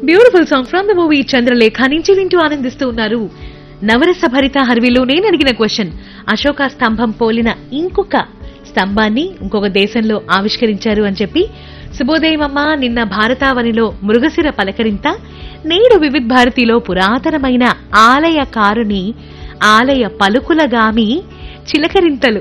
Beautiful song from the movie Chandralekha నుంచి వింటూ ఆనందిస్తూ ఉన్నారు నవరస భరిత హర్విలో నేను అడిగిన క్వశ్చన్ అశోక స్తంభం పోలిన ఇంకొక స్తంభాన్ని ఇంకొక దేశంలో ఆవిష్కరించారు అని చెప్పి శుభోదయమమ్మ నిన్న భారతావనిలో మృగశిర పలకరింత నేడు వివిధ్ భారతిలో పురాతనమైన ఆలయకారుని ఆలయ పలుకులగామి చిలకరింతలు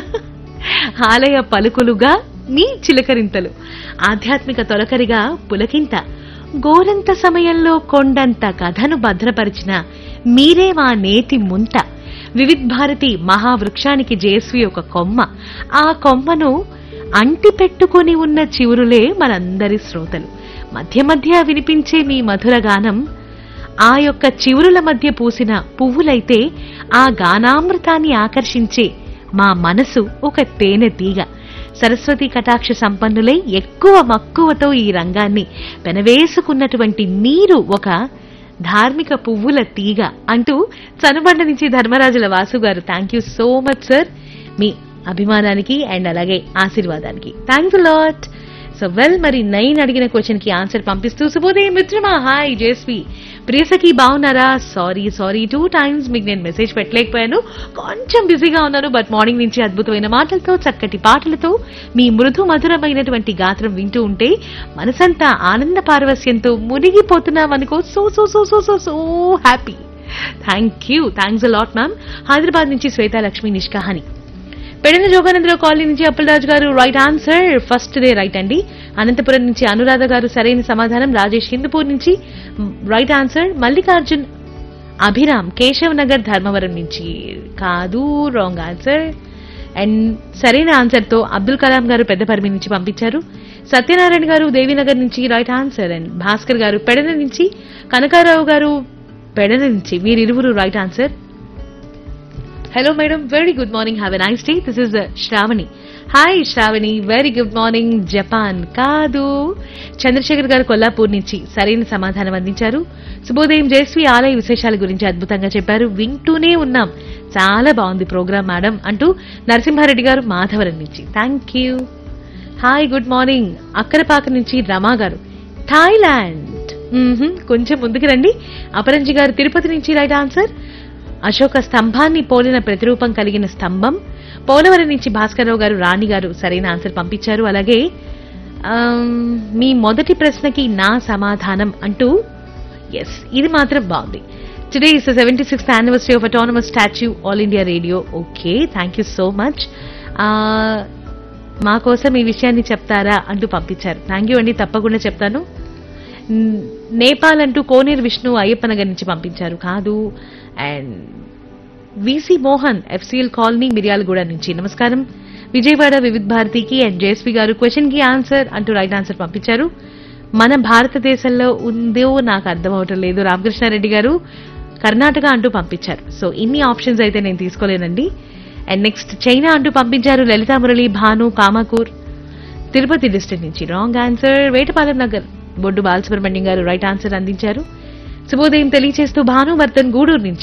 ఆలయ పలుకులుగా మీ చిలకరింతలు ఆధ్యాత్మిక తొలకరిగా పులకింత గోరంత సమయంలో కొండంత కథను భద్రపరిచిన మీరే మా నేతి ముంత వివిధ్ భారతి మహావృక్షానికి జేస్వి ఒక కొమ్మ ఆ కొమ్మను అంటి పెట్టుకుని ఉన్న చివురులే మనందరి శ్రోతలు మధ్య మధ్య వినిపించే మీ మధుర గానం ఆ యొక్క చివురుల మధ్య పూసిన పువ్వులైతే ఆ గానామృతాన్ని ఆకర్షించే మా మనసు ఒక తేనె తీగ సరస్వతి కటాక్ష సంపన్నులై ఎక్కువ మక్కువతో ఈ రంగాన్ని పెనవేసుకున్నటువంటి మీరు ఒక ధార్మిక పువ్వుల తీగ అంటూ చనుబండ నుంచి ధర్మరాజుల వాసు గారు thank you so much sir మీ అభిమానానికి అండ్ అలాగే ఆశీర్వాదానికి థ్యాంక్స్ లాట్ సో వెల్ మరి నైన్ అడిగిన క్వశ్చన్ కి ఆన్సర్ పంపిస్తూ శుభోదయం మిత్రమా హాయ్ జేస్వి ప్రియసకి బాగున్నారా సారీ సారీ టూ టైమ్స్ మీకు నేను మెసేజ్ పెట్టలేకపోయాను కొంచెం బిజీగా ఉన్నాను బట్ మార్నింగ్ నుంచి అద్భుతమైన మాటలతో చక్కటి పాటలతో మీ మృదు మధురమైనటువంటి గాత్రం వింటూ ఉంటే మనసంతా ఆనంద పారవస్యంతో మునిగిపోతున్నాం అనుకో so so so so so so happy thank you thanks lot ma'am Hyderabad నుంచి శ్వేతా లక్ష్మి నిష్కాహని పెడిన జోగానందరావు కాలనీ నుంచి అప్పలరాజు గారు right answer first day right అండి అనంతపురం నుంచి అనురాధ గారు సరైన సమాధానం రాజేష్ హిందూపూర్ నుంచి రైట్ ఆన్సర్ మల్లికార్జున్ అభిరామ్ కేశవ్ నగర్ ధర్మవరం నుంచి కాదు రాంగ్ ఆన్సర్ అండ్ సరైన ఆన్సర్ తో అబ్దుల్ కలాం గారు పెద్దపరిమి నుంచి పంపించారు సత్యనారాయణ గారు దేవీనగర్ నుంచి రైట్ ఆన్సర్ అండ్ భాస్కర్ గారు పెడన నుంచి కనకారావు గారు పెడన నుంచి వీరిరువురు right answer hello madam very good morning have a nice day this is Shravani hi Shravani very good morning Japan కాదు చంద్రశేఖర్ గారు కొల్లాపూర్ నుంచి సరైన సమాధానం అందించారు శుభోదయం జయశ్రీ ఆలయ విశేషాల గురించి అద్భుతంగా చెప్పారు వింటూనే ఉన్నాం చాలా బాగుంది ప్రోగ్రామ్ మేడం అంటూ నరసింహారెడ్డి గారు మాధవరం నుంచి thank you hi good morning Akkarapaka నుంచి రమా గారు థాయిలాండ్ మ్మ్హ్మ్. కొంచెం ముందుకు రండి అపరంజి గారు తిరుపతి నుంచి రైట్ ఆన్సర్ అశోక స్తంభాన్ని పోలిన ప్రతిరూపం కలిగిన స్తంభం పోలవరం నుంచి భాస్కర్రావు గారు రాణి గారు సరైన ఆన్సర్ పంపించారు అలాగే ఆమ్, మీ మొదటి ప్రశ్నకి నా సమాధానం అంటూ ఎస్ ఇది మాత్రం బాగుంది today is seventy sixth anniversary of autonomous status all India radio okay thank you so much మా కోసం ఈ విషయాన్ని చెప్తారా అంటూ పంపించారు థ్యాంక్ యూ అండి తప్పకుండా చెప్తాను న్- నేపాల్ అంటూ కోనేరు విష్ణు అయ్యప్ప నగర్ నుంచి పంపించారు కాదు and VC Mohan FCL colony Miryalaguda నుంచి నమస్కారం విజయవాడ వివిధ్ భారతికి అండ్ జేఎస్పీ గారు క్వశ్చన్ కి ఆన్సర్ అంటూ రైట్ ఆన్సర్ పంపించారు మన భారతదేశంలో ఉందో నాకు అర్థం అవటం లేదు రామకృష్ణారెడ్డి గారు కర్ణాటక అంటూ పంపించారు సో ఇన్ని ఆప్షన్స్ అయితే నేను తీసుకోలేనండి అండ్ నెక్స్ట్ చైనా అంటూ పంపించారు లలితా మురళి భాను కామాకూర్ తిరుపతి డిస్ట్రిక్ట్ నుంచి రాంగ్ ఆన్సర్ వేటపాలెం నగర్ బొడ్డు బాలసుబ్రహ్మణ్యం గారు రైట్ ఆన్సర్ అందించారు శుభోదయం తెలియచేస్తూ భానువర్ధన్ గూడూరు నుంచి